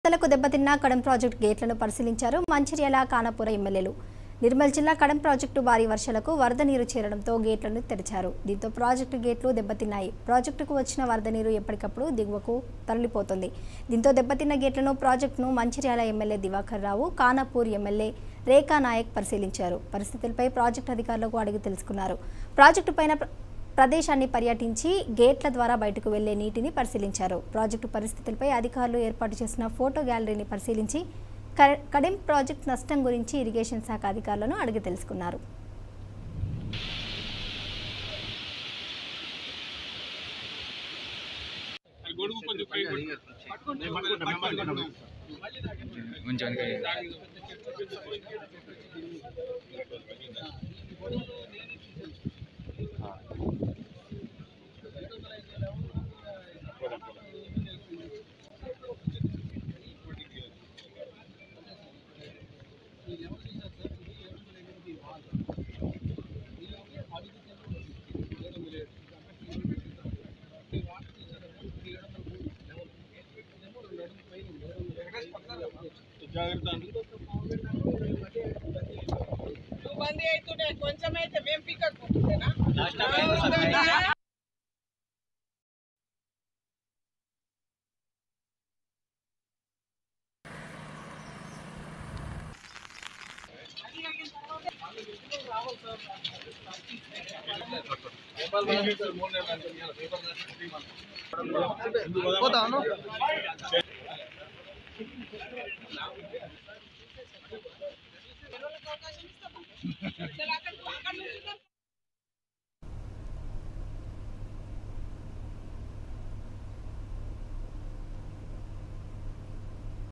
వరదలకు దెబ్బతిన్న కడం ప్రాజెక్టు గేట్లను పరిశీలించారు మంచిర్యాల కానపుర ఎమ్మెల్యేలు నిర్మల్ జిల్లా కడం ప్రాజెక్టు భారీ వర్షాలకు వరద నీరు చేరడంతో గేట్లను తెరిచారు దీంతో ప్రాజెక్టు గేట్లు దెబ్బతిన్నాయి ప్రాజెక్టుకు వచ్చిన వరద నీరు ఎప్పటికప్పుడు దిగువకు తరలిపోతుంది దీంతో దెబ్బతిన్న గేట్లను ప్రాజెక్టును మంచిర్యాల ఎమ్మెల్యే దివాకర్ రావు కానాపూర్ ఎమ్మెల్యే రేఖా నాయక్ పరిశీలించారు పరిస్థితులపై ప్రాజెక్టు అధికారులకు అడిగి తెలుసుకున్నారు ప్రాజెక్టు పైన ప్ర- ప్రదేశాన్ని పర్యటించి గేట్ల ద్వారా బయటకు వెళ్లే నీటిని పరిశీలించారు ప్రాజెక్టు పరిస్థితులపై అధికారులు ఏర్పాటు చేసిన ఫోటో గ్యాలరీని పరిశీలించి క- కడెం ప్రాజెక్టు నష్టం గురించి ఇరిగేషన్ శాఖ అధికారులను అడిగి తెలుసుకున్నారు గొడుగు కొంచెం పై కొంచెం వెనక జాగ్రత్త మంది అవుతుండే కొంచెం అయితే మేము పిక్కకుంటుండేనా